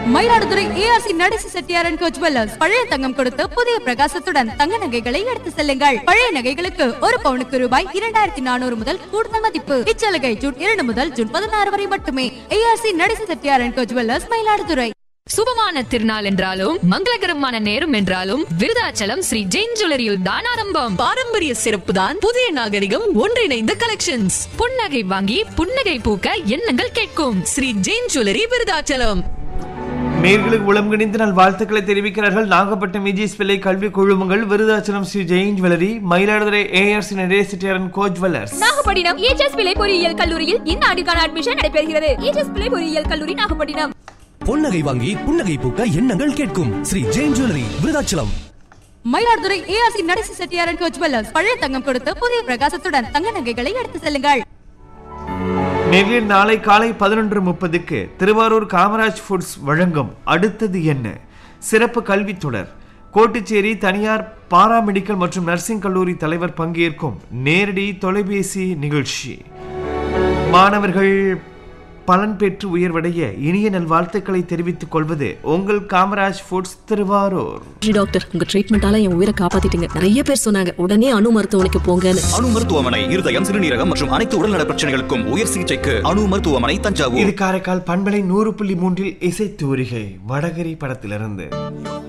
Mayiladuthurai ARC Nadesa செட்டியாரன் Co jewellers பழைய தங்கம் கொடுத்து புதிய பிரகாசத்துடன் தங்க நகைகளை எடுத்து செல்லுங்கள் பழைய நகைகளுக்கு ஒரு பவுனுக்கு ரூபாய் இரண்டாயிரத்தி நானூறு முதல் கூடுதல் மதிப்பு இச்சலுகை ஜூன் இரண்டு முதல் ஜூன் பதினாறு வரை மட்டுமே ஏஆர்சி நடேசி செட்டியாரன் கோ ஜுவல்லர்ஸ் மயிலாடுதுறை சுபமான திருநாள் என்றாலும் மங்களகரமான நேரம் என்றாலும் விருதாச்சலம் ஸ்ரீ ஜெயின் ஜுவல்லரியில் தான் ஆரம்பம் பாரம்பரிய சிறப்பு தான் புதிய நாகரிகம் ஒன்றிணைந்த கலெக்ஷன்ஸ் புன்னகை வாங்கி புன்னகை பூக்க எண்ணங்கள் கேட்கும் ஸ்ரீ ஜெயின் ஜுவல்லரி விருதாச்சலம் நேர்களுக்கு உளம்கணிந்து நல் வாழ்த்துக்களை தெரிவிக்கிறார்கள் நாகப்பட்டினம் விஜய் பிள்ளை கல்வி குழுமங்கள் விருதாச்சலம் ஸ்ரீ ஜெயின் ஜுவல்லரி மயிலாடுதுறை ஏஆர்சி நடேசிட்டியாரன் கோ ஜுவல்லர்ஸ் நாகப்பட்டினம் ஏஜஸ் பிள்ளை பொறியியல் கல்லூரியில் இந்த ஆண்டுக்கான அட்மிஷன் நடைபெறுகிறது ஏஜஸ் பிள்ளை பொறியியல் கல்லூரி நாகப்பட்டினம் பொன்னகை வாங்கி புன்னகை பூக்க எண்ணங்கள் கேட்கும் ஸ்ரீ ஜெயின் ஜுவல்லரி விருதாச்சலம் மயிலாடுதுறை ஏஆர்சி நடேசி செட்டியாரன் கோ ஜுவல்லர்ஸ் பழைய தங்கம் கொடுத்து புதிய பிரகாசத்துடன் தங்க நகைகளை எடுத்து செல்லுங்கள் நேரில் நாளை காலை பதினொன்று முப்பதுக்கு திருவாரூர் காமராஜ் ஃபுட்ஸ் வழங்கும் அடுத்தது என்ன சிறப்பு கல்வித் தொடர் கோட்டுச்சேரி தனியார் பாராமெடிக்கல் மற்றும் நர்சிங் கல்லூரி தலைவர் பங்கேற்கும் நேரடி தொலைபேசி நிகழ்ச்சி மாணவர்கள் பலன் பெற்று உயர்வடைய இனிய நல்வாழ்த்துக்களை தெரிவித்துக் கொள்வது உங்கள் காமராஜ் ஃபுட்ஸ் திருவாரூர் டாக்டர் உங்க ட்ரீட்மெண்டால என் உயிரை காப்பாத்திட்டீங்க நிறைய பேர் சொன்னாங்க உடனே அணு மருத்துவமனைக்கு போங்கன்னு அணு மருத்துவமனை இருதயம் சிறுநீரகம் மற்றும் அனைத்து உடல்நல பிரச்சனைகளுக்கும் உயர் சிகிச்சைக்கு அணு மருத்துவமனை இது தஞ்சாவூர் காரைக்கால் பண்பலை நூறு புள்ளி மூன்றில் இசை தூரிகை வடகரி படத்திலிருந்து